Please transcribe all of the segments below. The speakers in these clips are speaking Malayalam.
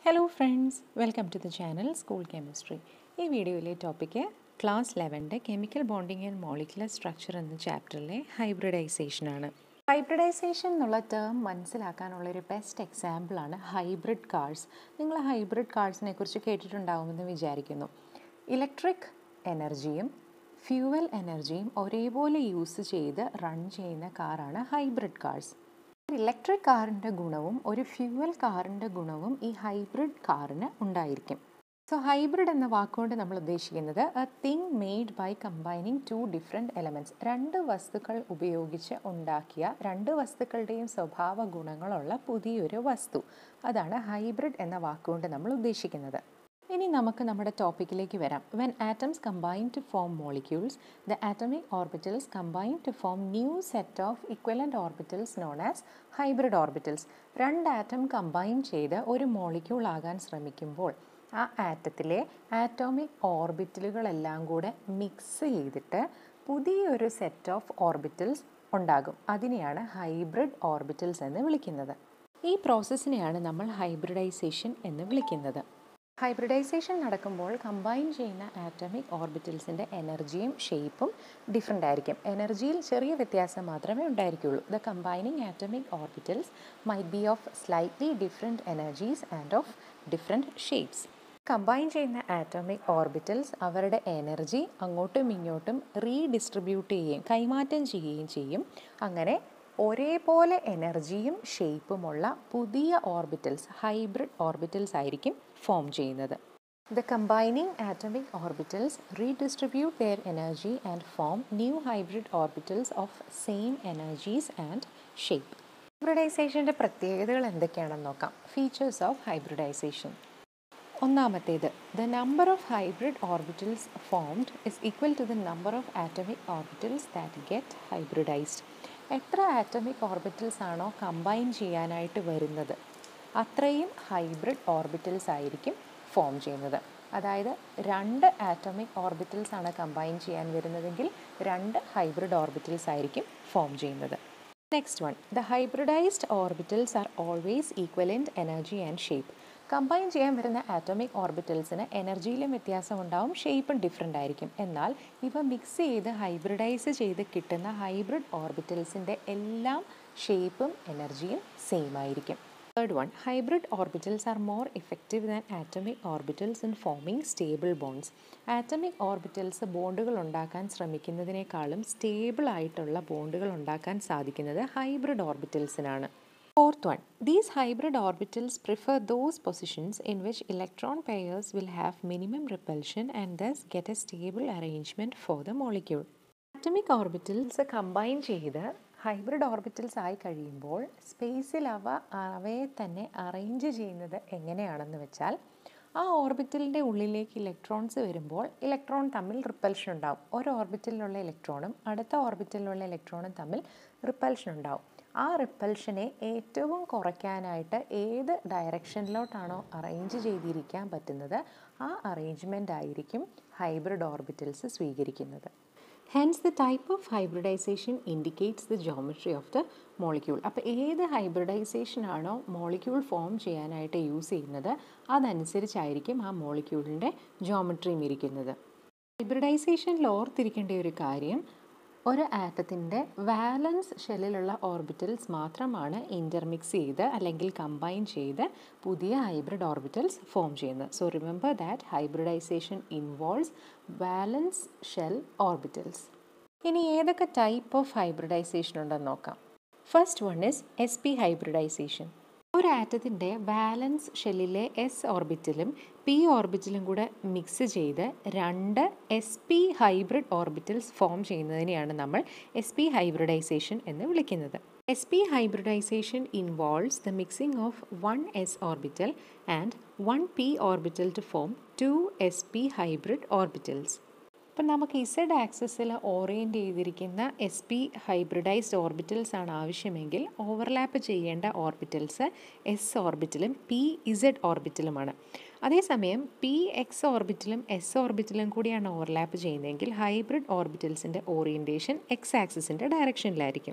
Hello friends welcome to the channel school chemistry ഈ വീഡിയോയിലെ ടോപ്പിക്ക് ക്ലാസ് ലെവൻ്റെ chemical bonding and molecular structure എന്ന ചാപ്റ്ററിലെ ഹൈബ്രിഡൈസേഷനാണ് ഹൈബ്രിഡൈസേഷൻ എന്നുള്ള ടേം മനസ്സിലാക്കാനുള്ള ഒരു ബെസ്റ്റ് എക്സാമ്പിളാണ് ഹൈബ്രിഡ് കാർസ് നിങ്ങൾ ഹൈബ്രിഡ് കാർസിനെ കുറിച്ച് കേട്ടിട്ടുണ്ടാവുമെന്ന് വിചാരിക്കുന്നു ഇലക്ട്രിക് എനർജിയും ഫ്യൂവൽ എനർജിയും ഒരേപോലെ യൂസ് ചെയ്ത് റൺ ചെയ്യുന്ന കാറാണ് ഹൈബ്രിഡ് കാർസ് ഇലക്ട്രിക് കാറിൻ്റെ ഗുണവും ഒരു ഫ്യൂവൽ കാറിൻ്റെ ഗുണവും ഈ ഹൈബ്രിഡ് കാറിന് ഉണ്ടായിരിക്കും സോ ഹൈബ്രിഡ് എന്ന വാക്കുകൊണ്ട് നമ്മൾ ഉദ്ദേശിക്കുന്നത് a thing made by combining two different elements രണ്ട് വസ്തുക്കൾ ഉപയോഗിച്ച് ഉണ്ടാക്കിയ രണ്ട് വസ്തുക്കളുടെയും സ്വഭാവ ഗുണങ്ങളുള്ള പുതിയൊരു വസ്തു അതാണ് ഹൈബ്രിഡ് എന്ന വാക്കുകൊണ്ട് നമ്മൾ ഉദ്ദേശിക്കുന്നത് ഇനി നമുക്ക് നമ്മുടെ ടോപ്പിക്കിലേക്ക് വരാം when atoms combine to form molecules the atomic orbitals combine to form new set of equivalent orbitals known as hybrid orbitals രണ്ട് ആറ്റം കമ്പൈൻ ചെയ്ത് ഒരു മോളിക്യൂൾ ആകാൻ ശ്രമിക്കുമ്പോൾ ആ ആറ്റത്തിലെ ആറ്റോമിക് ഓർബിറ്റലുകളെല്ലാം കൂടെ മിക്സ് ചെയ്തിട്ട് പുതിയൊരു സെറ്റ് ഓഫ് ഓർബിറ്റൽസ് ഉണ്ടാകും അതിനെയാണ് ഹൈബ്രിഡ് ഓർബിറ്റൽസ് എന്ന് വിളിക്കുന്നത് ഈ പ്രോസസ്സിനെയാണ് നമ്മൾ ഹൈബ്രിഡൈസേഷൻ എന്ന് വിളിക്കുന്നത് ഹൈബ്രിഡൈസേഷൻ നടക്കുമ്പോൾ കമ്പൈൻ ചെയ്യുന്ന ആറ്റമിക് ഓർബിറ്റൽസിൻ്റെ എനർജിയും ഷേപ്പും ഡിഫറെൻ്റ് ആയിരിക്കും എനർജിയിൽ ചെറിയ വ്യത്യാസം മാത്രമേ ഉണ്ടായിരിക്കുള്ളൂ the combining atomic orbitals might be of slightly different energies and of different shapes combine ചെയ്യുന്ന ആറ്റോമിക് ഓർബിറ്റൽസ് അവരുടെ എനർജി അങ്ങോട്ടും ഇങ്ങോട്ടും റീഡിസ്ട്രിബ്യൂട്ട് ചെയ്യുകയും കൈമാറ്റം ചെയ്യുകയും ചെയ്യും അങ്ങനെ ഒരേപോലെ എനർജിയും ഷേപ്പുമുള്ള പുതിയ ഓർബിറ്റൽസ് ഹൈബ്രിഡ് ഓർബിറ്റൽസ് ആയിരിക്കും ഫോം ചെയ്യുന്നത് the combining atomic orbitals redistribute their energy and form new hybrid orbitals of same energies and shape ഹൈബ്രിഡൈസേഷൻ്റെ പ്രത്യേകതകൾ എന്തൊക്കെയാണെന്ന് നോക്കാം ഫീച്ചേഴ്സ് ഓഫ് ഹൈബ്രിഡൈസേഷൻ ഒന്നാമത്തേത് the number of hybrid orbitals formed is equal to the number of atomic orbitals that get hybridised എത്ര ആറ്റമിക് ഓർബിറ്റൽസ് ആണോ കമ്പൈൻ ചെയ്യാനായിട്ട് വരുന്നത് അത്രയും ഹൈബ്രിഡ് ഓർബിറ്റൽസ് ആയിരിക്കും ഫോം ചെയ്യുന്നത് അതായത് രണ്ട് ആറ്റമിക് ഓർബിറ്റൽസ് ആണ് കമ്പൈൻ ചെയ്യാൻ വരുന്നതെങ്കിൽ രണ്ട് ഹൈബ്രിഡ് ഓർബിറ്റൽസ് ആയിരിക്കും ഫോം ചെയ്യുന്നത് next one the hybridised orbitals are always equivalent energy and shape combine ചെയ്യാൻ വരുന്ന ആറ്റോമിക് ഓർബിറ്റൽസിന് എനർജിയിലും വ്യത്യാസം ഉണ്ടാവും ഷേപ്പും ഡിഫറെൻ്റ് ആയിരിക്കും എന്നാൽ ഇവ മിക്സ് ചെയ്ത് ഹൈബ്രിഡൈസ് ചെയ്ത് കിട്ടുന്ന ഹൈബ്രിഡ് ഓർബിറ്റൽസിൻ്റെ എല്ലാം ഷേപ്പും എനർജിയും സെയിം ആയിരിക്കും third one hybrid orbitals are more effective than atomic orbitals in forming stable bonds atomic orbitals ബോണ്ടുകൾ ഉണ്ടാക്കാൻ ശ്രമിക്കുന്നതിനേക്കാളും സ്റ്റേബിൾ ആയിട്ടുള്ള ബോണ്ടുകൾ ഉണ്ടാക്കാൻ സാധിക്കുന്നത് ഹൈബ്രിഡ് ഓർബിറ്റൽസിനാണ് Fourth one, these hybrid orbitals prefer those positions in which electron pairs will have minimum repulsion and thus get a stable arrangement for the molecule. Atomic orbitals combine ചെയ്ത് ഹൈബ്രിഡ് ഓർബിറ്റൽസ് ആയി കഴിയുമ്പോൾ സ്പേസിൽ അവ അവയെ തന്നെ അറേഞ്ച് ചെയ്യുന്നത് എങ്ങനെയാണെന്ന് വെച്ചാൽ ആ ഓർബിറ്റലിൻ്റെ ഉള്ളിലേക്ക് ഇലക്ട്രോൺസ് വരുമ്പോൾ ഇലക്ട്രോൺ തമ്മിൽ റിപ്പൽഷൻ ഉണ്ടാവും ഒരു ഓർബിറ്റലിലുള്ള ഇലക്ട്രോണും അടുത്ത ഓർബിറ്റലിലുള്ള ഇലക്ട്രോണും തമ്മിൽ റിപ്പൽഷൻ ഉണ്ടാവും ആ റിപ്പൽഷനെ ഏറ്റവും കുറയ്ക്കാനായിട്ട് ഏത് ഡയറക്ഷനിലോട്ടാണോ അറേഞ്ച് ചെയ്തിരിക്കാൻ പറ്റുന്നത് ആ അറേഞ്ച്മെൻ്റ് ആയിരിക്കും ഹൈബ്രിഡ് ഓർബിറ്റൽസ് സ്വീകരിക്കുന്നത് hence the type of hybridisation indicates the geometry of the molecule അപ്പോൾ ഏത് ഹൈബ്രിഡൈസേഷൻ ആണോ മോളിക്യൂൾ ഫോം ചെയ്യാനായിട്ട് യൂസ് ചെയ്യുന്നത് അതനുസരിച്ചായിരിക്കും ആ മോളിക്യൂളിൻ്റെ ജോമെട്രിയും ഇരിക്കുന്നത് ഹൈബ്രിഡൈസേഷനിൽ ഓർത്തിരിക്കേണ്ട ഒരു കാര്യം ഒരു ആറ്റത്തിൻ്റെ വാലൻസ് ഷെല്ലിലുള്ള ഓർബിറ്റൽസ് മാത്രമാണ് ഇൻ്റർമിക്സ് ചെയ്ത് അല്ലെങ്കിൽ കമ്പൈൻ ചെയ്ത് പുതിയ ഹൈബ്രിഡ് ഓർബിറ്റൽസ് ഫോം ചെയ്യുന്നത് so remember that hybridisation involves valence shell orbitals ഇനി ഏതൊക്കെ ടൈപ്പ് ഓഫ് ഹൈബ്രിഡൈസേഷൻ ഉണ്ടെന്ന് നോക്കാം first one is s p hybridisation ഒരു ആറ്റത്തിൻ്റെ വാലൻസ് ഷെല്ലിലെ എസ് ഓർബിറ്റലും പി ഓർബിറ്റലും കൂടെ മിക്സ് ചെയ്ത് രണ്ട് S p hybrid orbitals form ചെയ്യുന്നതിനെയാണ് നമ്മൾ എസ് പി ഹൈബ്രിഡൈസേഷൻ എന്ന് വിളിക്കുന്നത് s p hybridisation involves the mixing of one s orbital and one p orbital to form two s p hybrid orbitals അപ്പം നമുക്ക് ഇസഡ് ആക്സസിൽ ഓറിയൻറ്റ് ചെയ്തിരിക്കുന്ന എസ് പി ഹൈബ്രിഡൈസ്ഡ് ഓർബിറ്റൽസ് ആണ് ആവശ്യമെങ്കിൽ ഓവർലാപ്പ് ചെയ്യേണ്ട ഓർബിറ്റൽസ് എസ് ഓർബിറ്റലും പി ഇസഡ് ഓർബിറ്റലുമാണ് അതേസമയം പി എക്സ് ഓർബിറ്റലും എസ് ഓർബിറ്റലും കൂടിയാണ് ഓവർലാപ്പ് ചെയ്യുന്നതെങ്കിൽ ഹൈബ്രിഡ് ഓർബിറ്റൽസിൻ്റെ ഓറിയൻറ്റേഷൻ എക്സ് ആക്സിസിൻ്റെ ഡയറക്ഷനിലായിരിക്കും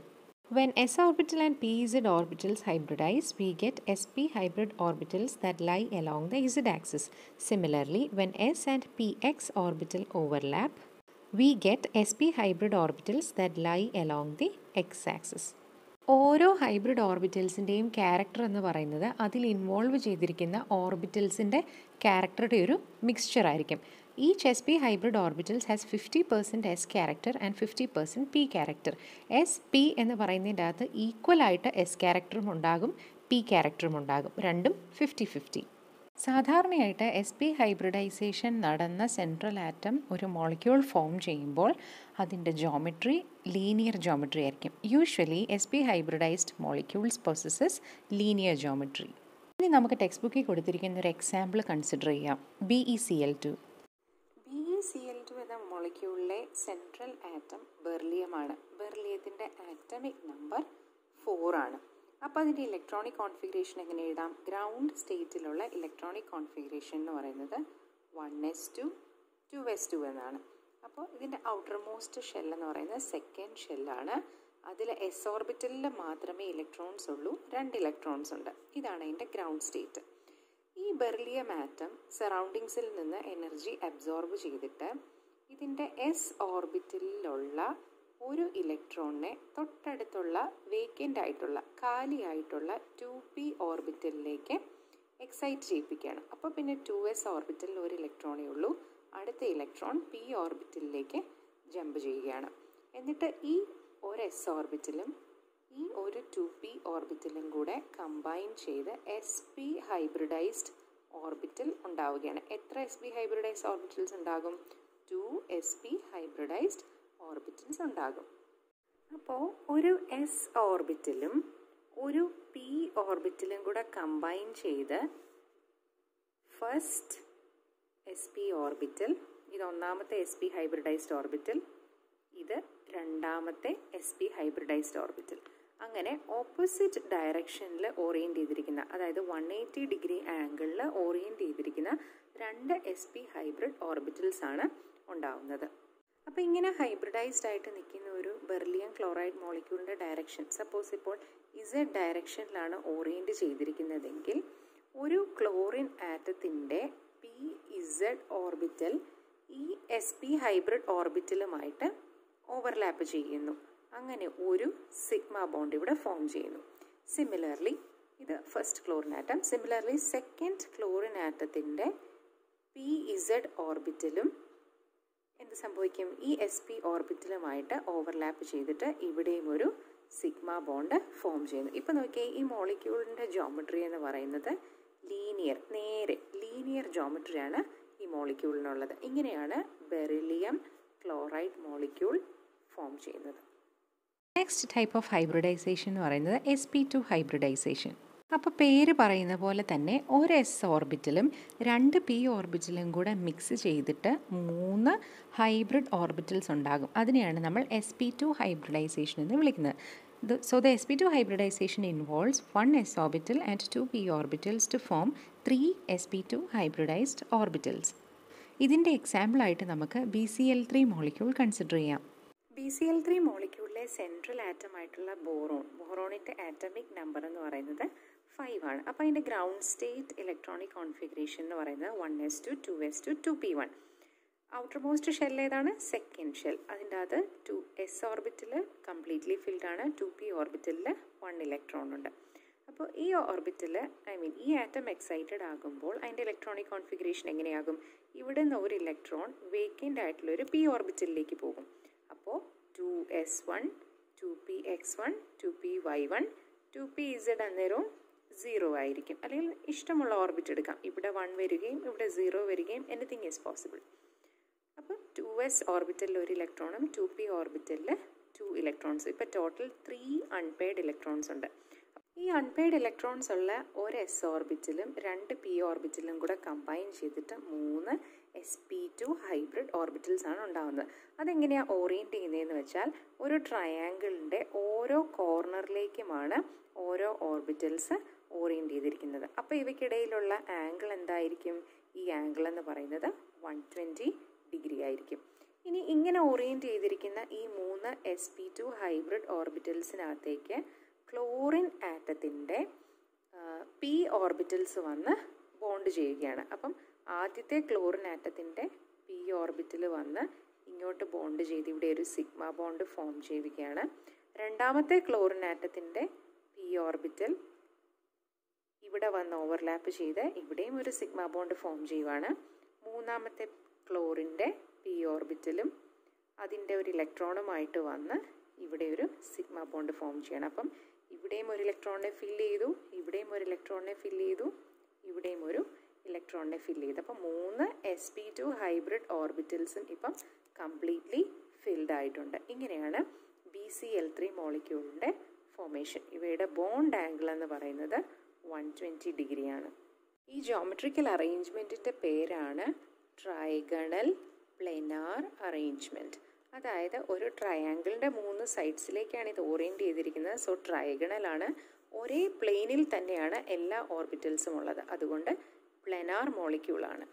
When s orbital and pz orbitals hybridize, we get sp hybrid orbitals that lie along the z axis. Similarly, when s and px orbital overlap, we get sp hybrid orbitals that lie along the x axis. ഓരോ ഹൈബ്രിഡ് ഓർബിറ്റൽസിൻ്റെയും ക്യാരക്ടർ എന്ന് പറയുന്നത് അതിൽ ഇൻവോൾവ് ചെയ്തിരിക്കുന്ന ഓർബിറ്റൽസിൻ്റെ ക്യാരക്ടറുടെ ഒരു മിക്സ്ചർ ആയിരിക്കും each s p hybrid orbitals has fifty percent s character and fifty percent p character s p എന്ന് പറയുന്നതിൻ്റെ അകത്ത് ഈക്വലായിട്ട് എസ് ക്യാരക്ടറും ഉണ്ടാകും പി ക്യാരക്ടറും ഉണ്ടാകും രണ്ടും ഫിഫ്റ്റി ഫിഫ്റ്റി സാധാരണയായിട്ട് എസ് പി ഹൈബ്രിഡൈസേഷൻ നടന്ന സെൻട്രൽ ആറ്റം ഒരു മോളിക്യൂൾ ഫോം ചെയ്യുമ്പോൾ അതിൻ്റെ ജോമെട്രി ലീനിയർ ജോമെട്രി ആയിരിക്കും usually s p hybridised molecules possess linear geometry ഇനി നമുക്ക് ടെക്സ്റ്റ് ബുക്കിൽ കൊടുത്തിരിക്കുന്ന ഒരു എക്സാമ്പിൾ കൺസിഡർ ചെയ്യാം B E C L two B E C L two എന്ന മോളിക്യൂളിലെ സെൻട്രൽ ആറ്റം ബെർലിയമാണ് ബെർലിയത്തിൻ്റെ ആറ്റമിക് നമ്പർ ഫോർ ആണ് അപ്പോൾ അതിൻ്റെ ഇലക്ട്രോണിക് കോൺഫിഗറേഷൻ എങ്ങനെ എഴുതാം ഗ്രൗണ്ട് സ്റ്റേറ്റിലുള്ള ഇലക്ട്രോണിക് കോൺഫിഗറേഷൻ എന്ന് പറയുന്നത് one S two two S two എന്നാണ് അപ്പോൾ ഇതിൻ്റെ ഔട്ടർ മോസ്റ്റ് ഷെൽ എന്ന് പറയുന്നത് സെക്കൻഡ് ഷെല്ലാണ് അതിൽ എസ് ഓർബിറ്റലിൽ മാത്രമേ ഇലക്ട്രോൺസ് ഉള്ളൂ രണ്ട് ഇലക്ട്രോൺസ് ഉണ്ട് ഇതാണ് അതിൻ്റെ ഗ്രൗണ്ട് സ്റ്റേറ്റ് ഈ ബെർലിയം ആറ്റം സറൗണ്ടിങ്സിൽ നിന്ന് എനർജി അബ്സോർബ് ചെയ്തിട്ട് ഇതിൻ്റെ എസ് ഓർബിറ്റലിലുള്ള ഒരു ഇലക്ട്രോണിനെ തൊട്ടടുത്തുള്ള വേക്കൻ്റ് ആയിട്ടുള്ള കാലിയായിട്ടുള്ള ടു പി ഓർബിറ്റലിലേക്ക് എക്സൈറ്റ് ചെയ്യിപ്പിക്കുകയാണ് അപ്പോൾ പിന്നെ ടു എസ് ഓർബിറ്റലിൽ ഒരു ഇലക്ട്രോണേ ഉള്ളൂ അടുത്ത ഇലക്ട്രോൺ പി ഓർബിറ്റലിലേക്ക് ജമ്പ് ചെയ്യുകയാണ് എന്നിട്ട് ഈ ഒരു എസ് ഓർബിറ്റലും ഈ ഒരു ടു പി ഓർബിറ്റലും കൂടെ കമ്പൈൻ ചെയ്ത് എസ് പി ഹൈബ്രിഡൈസ്ഡ് ഓർബിറ്റൽ ഉണ്ടാവുകയാണ് എത്ര എസ് പി ഹൈബ്രിഡൈസ്ഡ് ഓർബിറ്റൽസ് ഉണ്ടാകും two s p hybridised orbitals ഉണ്ടാകും അപ്പോൾ ഒരു എസ് ഓർബിറ്റലും ഒരു പി ഓർബിറ്റലും കൂടെ കമ്പൈൻ ചെയ്ത് ഫസ്റ്റ് എസ് പി ഓർബിറ്റൽ ഇത് ഒന്നാമത്തെ എസ് പി ഹൈബ്രിഡൈസ്ഡ് ഓർബിറ്റൽ ഇത് രണ്ടാമത്തെ എസ് പി ഹൈബ്രിഡൈസ്ഡ് ഓർബിറ്റൽ അങ്ങനെ ഓപ്പോസിറ്റ് ഡയറക്ഷനിൽ ഓറിയൻറ്റ് ചെയ്തിരിക്കുന്ന അതായത് വൺ എയ്റ്റി ഡിഗ്രി ആംഗിളിൽ ഓറിയൻറ്റ് ചെയ്തിരിക്കുന്ന രണ്ട് എസ് പി ഹൈബ്രിഡ് ഓർബിറ്റൽസ് ആണ് ഉണ്ടാവുന്നത് അപ്പോൾ ഇങ്ങനെ ഹൈബ്രിഡൈസ്ഡ് ആയിട്ട് നിൽക്കുന്ന ഒരു ബെർലിയം ക്ലോറൈഡ് മോളിക്യൂളിൻ്റെ ഡയറക്ഷൻ സപ്പോസ് ഇപ്പോൾ ഇസഡ് ഡയറക്ഷനിലാണ് ഓറിയൻറ്റ് ചെയ്തിരിക്കുന്നതെങ്കിൽ ഒരു ക്ലോറിൻ ആറ്റത്തിൻ്റെ പി ഇസഡ് ഓർബിറ്റൽ ഈ എസ് പി ഹൈബ്രിഡ് ഓർബിറ്റലുമായിട്ട് ഓവർലാപ്പ് ചെയ്യുന്നു അങ്ങനെ ഒരു സിഗ്മ ബോണ്ട് ഇവിടെ ഫോം ചെയ്യുന്നു സിമിലർലി ഇത് first chlorine atom similarly second chlorine ആറ്റത്തിൻ്റെ പി ഇസഡ് ഓർബിറ്റലും എന്ത് സംഭവിക്കും ഈ എസ് പി ഓർബിറ്റലുമായിട്ട് ഓവർലാപ്പ് ചെയ്തിട്ട് ഇവിടെയും ഒരു സിഗ്മ ബോണ്ട് ഫോം ചെയ്യുന്നു ഇപ്പം നോക്കിയാൽ ഈ മോളിക്യൂളിൻ്റെ ജോമെട്രി എന്ന് പറയുന്നത് ലീനിയർ നേരെ ലീനിയർ ജോമെട്രിയാണ് ഈ മോളിക്യൂളിനുള്ളത് ഇങ്ങനെയാണ് ബെറിലിയം ക്ലോറൈഡ് മോളിക്യൂൾ ഫോം ചെയ്യുന്നത് നെക്സ്റ്റ് ടൈപ്പ് ഓഫ് ഹൈബ്രിഡൈസേഷൻ എന്ന് പറയുന്നത് എസ് പി ടു ഹൈബ്രിഡൈസേഷൻ അപ്പോൾ പേര് പറയുന്ന പോലെ തന്നെ ഒരു എസ് ഓർബിറ്റലും രണ്ട് പി ഓർബിറ്റലും കൂടെ മിക്സ് ചെയ്തിട്ട് മൂന്ന് ഹൈബ്രിഡ് ഓർബിറ്റൽസ് ഉണ്ടാകും അതിനെയാണ് നമ്മൾ എസ് പി ടു ഹൈബ്രിഡൈസേഷൻ എന്ന് വിളിക്കുന്നത് The, so the sp2 hybridization involves one s orbital and two p orbitals to form three sp2 hybridized orbitals. ഇതിൻ്റെ എക്സാമ്പിളായിട്ട് നമുക്ക് B C L three molecule consider ചെയ്യാം ബി സി എൽ ത്രീ മോളിക്യൂളിലെ സെൻട്രൽ ആറ്റം ആയിട്ടുള്ള ബോറോൺ ബോറോണിൻ്റെ ആറ്റമിക് നമ്പർ എന്ന് പറയുന്നത് ഫൈവ് ആണ് അപ്പോൾ അതിൻ്റെ ഗ്രൗണ്ട് സ്റ്റേറ്റ് ഇലക്ട്രോണിക് കോൺഫിഗറേഷൻ എന്ന് പറയുന്നത് one S two two S two two p one outermost shell ഏതാണ് സെക്കൻഡ് ഷെൽ അതിൻ്റെ അത് ടു എസ് ഓർബിറ്റിൽ കംപ്ലീറ്റ്ലി ഫിൽഡ് ആണ് ടു പി ഓർബിറ്റലിൽ വൺ ഇലക്ട്രോൺ ഉണ്ട് അപ്പോൾ ഈ ഓർബിറ്റിൽ ഐ മീൻ ഈ ആറ്റം എക്സൈറ്റഡ് ആകുമ്പോൾ അതിൻ്റെ ഇലക്ട്രോണിക് കോൺഫിഗറേഷൻ എങ്ങനെയാകും ഇവിടെ നിന്ന് ഒരു ഇലക്ട്രോൺ വേക്കൻ്റ് ആയിട്ടുള്ള ഒരു പി ഓർബിറ്റലിലേക്ക് പോകും അപ്പോൾ two s one two p x one two p y one two p z അന്നേരവും സീറോ ആയിരിക്കും അല്ലെങ്കിൽ ഇഷ്ടമുള്ള ഓർബിറ്റ് എടുക്കാം ഇവിടെ വൺ വരികയും ഇവിടെ സീറോ വരികയും എനിത്തിങ് ഈസ് പോസിബിൾ അപ്പോൾ ടു എസ് ഓർബിറ്റലിൽ ഒരു ഇലക്ട്രോണും ടു പി ഓർബിറ്റലിൽ ടു ഇലക്ട്രോൺസും ഇപ്പോൾ ടോട്ടൽ ത്രീ അൺപെയ്ഡ് ഇലക്ട്രോൺസ് ഉണ്ട് ഈ അൺപെയ്ഡ് ഇലക്ട്രോൺസ് ഉള്ള ഒരു എസ് ഓർബിറ്റിലും രണ്ട് പി ഓർബിറ്റിലും കൂടെ കമ്പൈൻ ചെയ്തിട്ട് മൂന്ന് s p two hybrid orbitals ആണ് ഉണ്ടാകുന്നത് അതെങ്ങനെയാണ് ഓറിയൻറ്റ് ചെയ്യുന്നതെന്ന് വെച്ചാൽ ഒരു ട്രയാങ്കിളിൻ്റെ ഓരോ കോർണറിലേക്കുമാണ് ഓരോ ഓർബിറ്റൽസ് ഓറിയൻറ്റ് ചെയ്തിരിക്കുന്നത് അപ്പോൾ ഇവയ്ക്കിടയിലുള്ള ആംഗിൾ എന്തായിരിക്കും ഈ ആംഗിൾ എന്ന് പറയുന്നത് വൺ ട്വൻറ്റി ഡിഗ്രി ആയിരിക്കും ഇനി ഇങ്ങനെ ഓറിയൻറ്റ് ചെയ്തിരിക്കുന്ന ഈ മൂന്ന് എസ് പി ടു ഹൈബ്രിഡ് ഓർബിറ്റൽസിനകത്തേക്ക് ക്ലോറിൻ ആറ്റത്തിൻ്റെ പി ഓർബിറ്റൽസ് വന്ന് ബോണ്ട് ചെയ്യുകയാണ് അപ്പം ആദ്യത്തെ ക്ലോറിൻ ആറ്റത്തിൻ്റെ പി ഓർബിറ്റൽ വന്ന് ഇങ്ങോട്ട് ബോണ്ട് ചെയ്ത് ഇവിടെ ഒരു സിഗ്മ ബോണ്ട് ഫോം ചെയ്യുകയാണ് രണ്ടാമത്തെ ക്ലോറിൻ ആറ്റത്തിൻ്റെ പി ഓർബിറ്റൽ ഇവിടെ വന്ന് ഓവർലാപ്പ് ചെയ്ത് ഇവിടെയും ഒരു സിഗ്മ ബോണ്ട് ഫോം ചെയ്യുവാണ് മൂന്നാമത്തെ ക്ലോറിൻ്റെ പി ഓർബിറ്റലും അതിൻ്റെ ഒരു ഇലക്ട്രോണുമായിട്ട് വന്ന് ഇവിടെ ഒരു സിഗ്മ ബോണ്ട് ഫോം ചെയ്യണം അപ്പം ഇവിടെയും ഒരു ഇലക്ട്രോണിനെ ഫില്ല് ചെയ്തു ഇവിടെയും ഒരു ഇലക്ട്രോണിനെ ഫില്ല് ചെയ്തു ഇവിടെയും ഒരു ഇലക്ട്രോണിനെ ഫില്ല് ചെയ്തു അപ്പം മൂന്ന് എസ് പി ടു ഹൈബ്രിഡ് ഓർബിറ്റൽസും ഇപ്പം കംപ്ലീറ്റ്ലി ഫിൽഡ് ആയിട്ടുണ്ട് ഇങ്ങനെയാണ് ബി സി എൽ ത്രീ മോളിക്യൂളിൻ്റെ ഫോമേഷൻ ഇവയുടെ ബോണ്ട് ആംഗിൾ എന്ന് പറയുന്നത് വൺ ട്വൻറ്റി ഡിഗ്രിയാണ് ഈ ജോമെട്രിക്കൽ അറേഞ്ച്മെൻറ്റിൻ്റെ പേരാണ് ട്രൈഗണൽ പ്ലെനാർ അറേഞ്ച്മെൻറ്റ് അതായത് ഒരു ട്രയാങ്കിളിൻ്റെ മൂന്ന് സൈഡ്സിലേക്കാണ് ഇത് ഓറിയൻറ്റ് ചെയ്തിരിക്കുന്നത് സോ ട്രൈഗണലാണ് ഒരേ പ്ലെയിനിൽ തന്നെയാണ് എല്ലാ ഓർബിറ്റൽസും ഉള്ളത് അതുകൊണ്ട് പ്ലെനാർ മോളിക്യൂളാണ്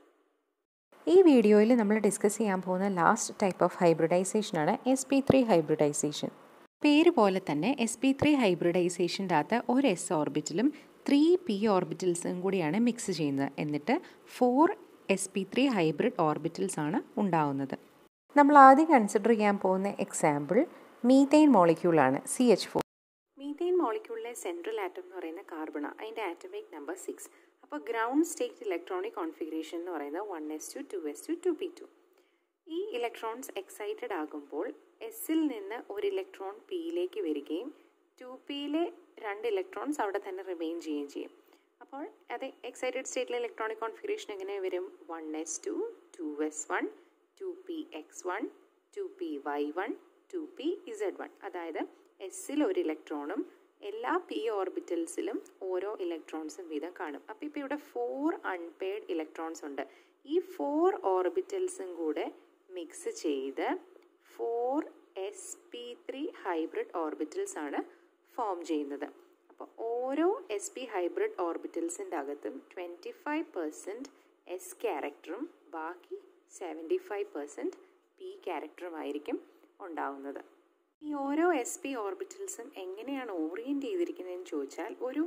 ഈ വീഡിയോയിൽ നമ്മൾ ഡിസ്കസ് ചെയ്യാൻ പോകുന്ന ലാസ്റ്റ് ടൈപ്പ് ഓഫ് ഹൈബ്രിഡൈസേഷനാണ് എസ് പി ത്രീ ഹൈബ്രിഡൈസേഷൻ പേര് പോലെ തന്നെ എസ് പി ത്രീ ഹൈബ്രിഡൈസേഷൻ്റെ അകത്ത് ഒരു എസ് ഓർബിറ്റലും ത്രീ പി ഓർബിറ്റൽസും കൂടിയാണ് മിക്സ് ചെയ്യുന്നത് എന്നിട്ട് four s P three hybrid orbitals ആണ് ഉണ്ടാവുന്നത് നമ്മൾ ആദ്യം കൺസിഡർ ചെയ്യാൻ പോകുന്ന എക്സാമ്പിൾ മീതെയിൻ മോളിക്യൂളാണ് സി എച്ച് ഫോർ മീതെയിൻ മോളിക്യൂളിലെ സെൻട്രൽ ആറ്റം എന്ന് പറയുന്ന കാർബണ അതിൻ്റെ ആറ്റമിക് നമ്പർ സിക്സ് അപ്പോൾ ഗ്രൗണ്ട് സ്റ്റേറ്റ് ഇലക്ട്രോണിക് കോൺഫിഗറേഷൻ എന്ന് പറയുന്നത് one S two two S two two p two ഈ ഇലക്ട്രോൺസ് എക്സൈറ്റഡ് ആകുമ്പോൾ എസിൽ നിന്ന് ഒരു ഇലക്ട്രോൺ പിയിലേക്ക് വരികയും ടു പിയിലെ രണ്ട് ഇലക്ട്രോൺസ് അവിടെ തന്നെ റിമെയിൻ ചെയ്യുകയും ചെയ്യും അപ്പോൾ അത് എക്സൈറ്റഡ് സ്റ്റേറ്റിലെ ഇലക്ട്രോണിക് കോൺഫിഗറേഷൻ എങ്ങനെ വരും one S two two s one two p x one two p y one two p z one അതായത് എസ്സിൽ ഒരു ഇലക്ട്രോണും എല്ലാ പി ഓർബിറ്റൽസിലും ഓരോ ഇലക്ട്രോൺസും വീതം കാണും അപ്പോൾ ഇപ്പോൾ ഇവിടെ ഫോർ അൺപെയ്ഡ് ഇലക്ട്രോൺസ് ഉണ്ട് ഈ ഫോർ ഓർബിറ്റൽസും കൂടെ മിക്സ് ചെയ്ത് four s P three hybrid orbitals ആണ് ഫോം ചെയ്യുന്നത് അപ്പോൾ ഓരോ എസ് പി ഹൈബ്രിഡ് ഓർബിറ്റൽസിൻ്റെ അകത്തും ട്വൻറ്റി ഫൈവ് പെർസെൻറ്റ് എസ് ക്യാരക്ടറും ബാക്കി സെവൻറ്റി ഫൈവ് പെർസെൻറ്റ് പി ക്യാരക്ടറുമായിരിക്കും ഉണ്ടാവുന്നത് ഈ ഓരോ എസ് പി ഓർബിറ്റൽസും എങ്ങനെയാണ് ഓറിയൻറ്റ് ചെയ്തിരിക്കുന്നതെന്ന് ചോദിച്ചാൽ ഒരു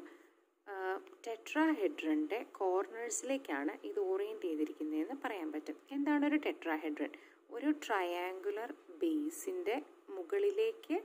ടെട്രാഹെഡ്രൻ്റെ കോർണേഴ്സിലേക്കാണ് ഇത് ഓറിയൻറ്റ് ചെയ്തിരിക്കുന്നതെന്ന് പറയാൻ പറ്റും എന്താണ് ഒരു ടെട്രാഹെഡ്രൻ ഒരു ട്രയാങ്കുലർ ബേസിൻ്റെ മുകളിലേക്ക്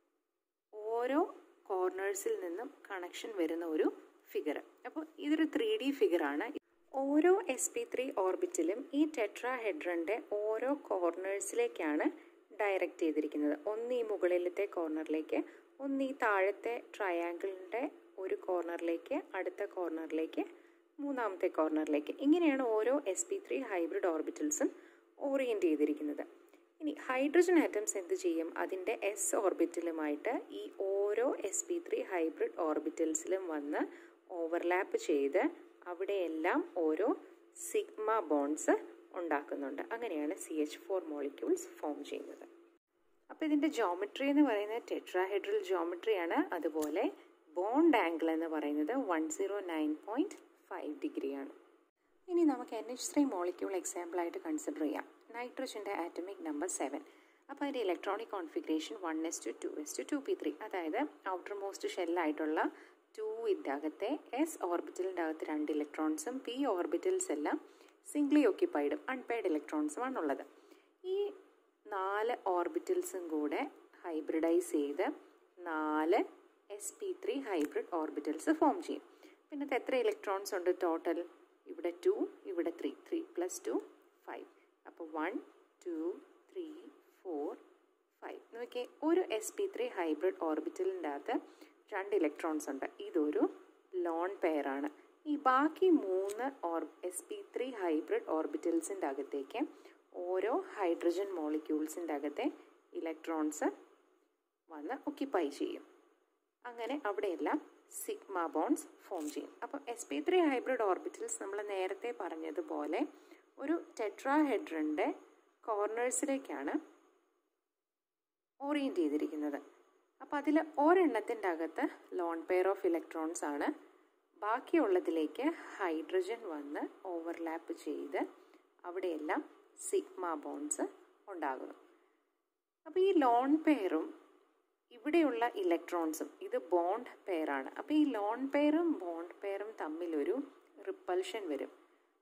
ഓരോ കോർണേഴ്സിൽ നിന്നും കണക്ഷൻ വരുന്ന ഒരു ഫിഗർ അപ്പോൾ ഇതൊരു ത്രീ ഡി ഫിഗറാണ് ഓരോ എസ് പി ത്രീ ഓർബിറ്റിലും ഈ ടെട്രാഹെഡ്രൻ്റെ ഓരോ കോർണേഴ്സിലേക്കാണ് ഡയറക്റ്റ് ചെയ്തിരിക്കുന്നത് ഒന്ന് ഈ മുകളിലത്തെ കോർണറിലേക്ക് ഒന്ന് ഈ താഴത്തെ ട്രയാങ്കിളിൻ്റെ ഒരു കോർണറിലേക്ക് അടുത്ത കോർണറിലേക്ക് മൂന്നാമത്തെ കോർണറിലേക്ക് ഇങ്ങനെയാണ് ഓരോ എസ് പി ത്രീ ഹൈബ്രിഡ് ഓർബിറ്റൽസും ഓറിയൻറ്റ് ചെയ്തിരിക്കുന്നത് ഇനി ഹൈഡ്രജൻ ആറ്റംസ് എന്ത് ചെയ്യും അതിൻ്റെ എസ് ഓർബിറ്റലുമായിട്ട് ഈ ഓരോ എസ് പി ത്രീ ഹൈബ്രിഡ് ഓർബിറ്റൽസിലും വന്ന് ഓവർലാപ്പ് ചെയ്ത് അവിടെയെല്ലാം ഓരോ സിഗ്മ ബോൺസ് ഉണ്ടാക്കുന്നുണ്ട് അങ്ങനെയാണ് C H four molecules form ചെയ്യുന്നത് അപ്പോൾ ഇതിൻ്റെ ജോമെട്രി എന്ന് പറയുന്നത് ടെട്രാഹെഡ്രൽ ജോമെട്രിയാണ് അതുപോലെ ബോണ്ട് ആംഗിൾ എന്ന് പറയുന്നത് one zero nine point five ഡിഗ്രിയാണ് ഇനി നമുക്ക് എൻ എച്ച് ത്രീ മോളിക്യൂൾ എക്സാമ്പിളായിട്ട് കൺസിഡർ ചെയ്യാം നൈട്രജൻ്റെ ആറ്റമിക് നമ്പർ സെവൻ അപ്പോൾ അതിൻ്റെ electronic configuration one S two two S two two p three അതായത് ഔട്ടർ മോസ്റ്റ് ഷെല്ലായിട്ടുള്ള ടൂവിൻ്റെ അകത്തെ എസ് ഓർബിറ്റലിൻ്റെ അകത്ത് രണ്ട് ഇലക്ട്രോൺസും പി ഓർബിറ്റൽസ് എല്ലാം സിംഗ്ലി ഓക്യുപ്പൈഡും അൺപെയ്ഡ് ഇലക്ട്രോൺസുമാണ് ഉള്ളത് ഈ നാല് ഓർബിറ്റൽസും കൂടെ ഹൈബ്രിഡൈസ് ചെയ്ത് നാല് S P three hybrid orbitals form ചെയ്യും പിന്നെ ഇത് എത്ര ഇലക്ട്രോൺസ് ഉണ്ട് ടോട്ടൽ ഇവിടെ ടു ഇവിടെ three three plus two five അപ്പോൾ one two three four five നോക്കിയേ ഒരു എസ് പി ത്രീ ഹൈബ്രിഡ് ഓർബിറ്റലിൻ്റെ അകത്ത് രണ്ട് ഇലക്ട്രോൺസ് ഉണ്ട് ഇതൊരു ലോൺ പെയറാണ് ഈ ബാക്കി മൂന്ന് or s P three hybrid ഓർബിറ്റൽസിൻ്റെ അകത്തേക്ക് ഓരോ ഹൈഡ്രജൻ മോളിക്യൂൾസിൻ്റെ അകത്തെ ഇലക്ട്രോൺസ് വന്ന് ഒക്യുപ്പൈ ചെയ്യും അങ്ങനെ അവിടെയെല്ലാം സിഗ്മ ബോൺസ് ഫോം ചെയ്യും അപ്പോൾ s P three hybrid orbitals നമ്മൾ നേരത്തെ പറഞ്ഞതുപോലെ ഒരു ടെട്രാഹെഡ്രൻ്റെ കോർണേഴ്സിലേക്കാണ് ഓറിയൻറ്റ് ചെയ്തിരിക്കുന്നത് അപ്പോൾ അതിൽ ഒരെണ്ണത്തിൻ്റെ അകത്ത് ലോൺ പെയർ ഓഫ് ഇലക്ട്രോൺസ് ആണ് ബാക്കിയുള്ളതിലേക്ക് ഹൈഡ്രജൻ വന്ന് ഓവർലാപ്പ് ചെയ്ത് അവിടെയെല്ലാം സിഗ്മ ബോൺസ് ഉണ്ടാകുന്നു അപ്പോൾ ഈ ലോൺ പെയറും ഇവിടെയുള്ള ഇലക്ട്രോൺസും ഇത് ബോണ്ട് പെയറാണ് അപ്പോൾ ഈ ലോൺ പെയറും ബോണ്ട് പെയറും തമ്മിലൊരു റിപ്പൽഷൻ വരും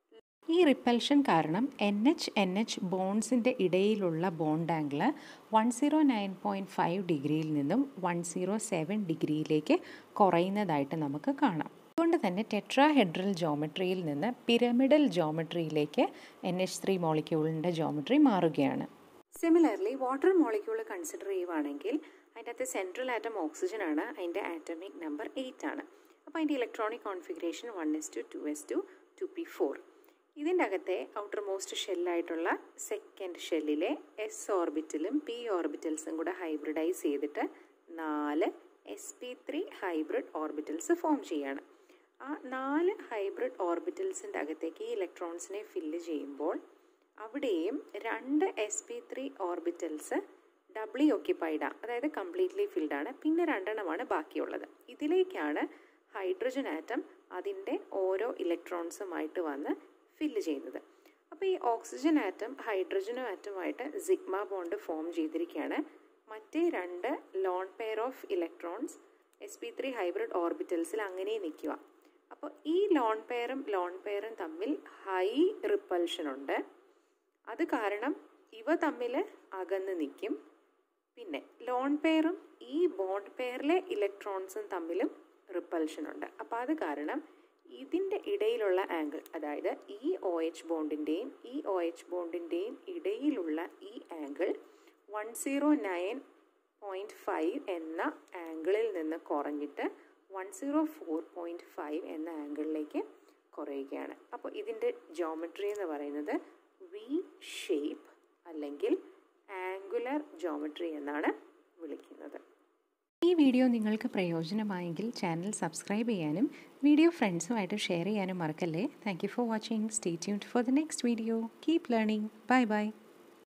ഈ റിപ്പൽഷൻ കാരണം എൻ എച്ച് എൻ എച്ച് ബോൺസിൻ്റെ ഇടയിലുള്ള bond angle one zero nine point five ഡിഗ്രിയിൽ നിന്നും വൺ സീറോ സെവൻ ഡിഗ്രിയിലേക്ക് കുറയുന്നതായിട്ട് നമുക്ക് കാണാം അതുകൊണ്ട് തന്നെ ടെട്രാഹെഡ്രൽ ജോമെട്രിയിൽ നിന്ന് പിരമിഡൽ ജോമെട്രിയിലേക്ക് എൻ എച്ച് ത്രീ മോളിക്യൂളിൻ്റെ ജോമെട്രി മാറുകയാണ് സിമിലർലി വാട്ടർ മോളിക്യൂൾ കൺസിഡർ ചെയ്യുവാണെങ്കിൽ അതിൻ്റെ അകത്ത് സെൻട്രൽ ആറ്റം ഓക്സിജൻ ആണ് അതിൻ്റെ ആറ്റമിക് നമ്പർ എയ്റ്റ് ആണ് അപ്പോൾ അതിൻ്റെ electronic configuration one S two two S two two P four ഇതിൻ്റെ അകത്തെ ഔട്ടർ മോസ്റ്റ് ഷെല്ലായിട്ടുള്ള സെക്കൻഡ് ഷെല്ലിലെ എസ് ഓർബിറ്റലും പി ഓർബിറ്റൽസും കൂടെ ഹൈബ്രിഡൈസ് ചെയ്തിട്ട് നാല് S P three hybrid orbitals form ചെയ്യാണ് ആ നാല് ഹൈബ്രിഡ് ഓർബിറ്റൽസിൻ്റെ അകത്തേക്ക് ഈ ഇലക്ട്രോൺസിനെ ഫില്ല് ചെയ്യുമ്പോൾ അവിടെയും രണ്ട് S P three orbitals doubly ഓക്യുപ്പൈഡാണ് അതായത് കംപ്ലീറ്റ്ലി ഫിൽഡ് ആണ് പിന്നെ രണ്ടെണ്ണമാണ് ബാക്കിയുള്ളത് ഇതിലേക്കാണ് ഹൈഡ്രജൻ ആറ്റം അതിൻ്റെ ഓരോ ഇലക്ട്രോൺസുമായിട്ട് വന്ന് ഫില്ല് ചെയ്യുന്നത് അപ്പോൾ ഈ ഓക്സിജൻ ആറ്റം ഹൈഡ്രജനും ആറ്റമായിട്ട് സിഗ്മ ബോണ്ട് ഫോം ചെയ്തിരിക്കുകയാണ് മറ്റേ രണ്ട് lone pair of electrons S P three hybrid ഓർബിറ്റൽസിൽ അങ്ങനെ നിൽക്കുക അപ്പോൾ ഈ ലോൺ പെയറും ലോൺ പെയറും തമ്മിൽ ഹൈ റിപ്പൽഷൻ ഉണ്ട് അത് കാരണം ഇവ തമ്മിൽ അകന്ന് നിൽക്കും പിന്നെ ലോൺ പെയറും ഈ ബോണ്ട് പെയറിലെ ഇലക്ട്രോൺസും തമ്മിലും റിപ്പൽഷൻ ഉണ്ട് അപ്പോൾ അത് കാരണം ഇതിൻ്റെ ഇടയിലുള്ള ആംഗിൾ അതായത് ഈ ഒ എച്ച് ബോണ്ടിൻ്റെയും ഈ ഒ എച്ച് ബോണ്ടിൻ്റെയും ഇടയിലുള്ള ഈ angle one zero nine point five എന്ന ആംഗിളിൽ നിന്ന് കുറഞ്ഞിട്ട് one zero four point five എന്ന ആംഗിളിലേക്ക് കുറയുകയാണ് അപ്പോൾ ഇതിൻ്റെ ജോമെട്രി എന്ന് പറയുന്നത് വി ഷേപ്പ് അല്ലെങ്കിൽ ആംഗുലർ ജോമെട്രി എന്നാണ് വിളിക്കുന്നത് ഈ വീഡിയോ നിങ്ങൾക്ക് പ്രയോജനമായെങ്കിൽ ചാനൽ സബ്സ്ക്രൈബ് ചെയ്യാനും വീഡിയോ ഫ്രണ്ട്സുമായിട്ട് ഷെയർ ചെയ്യാനും മറക്കല്ലേ thank you for watching stay tuned for the next video keep learning bye by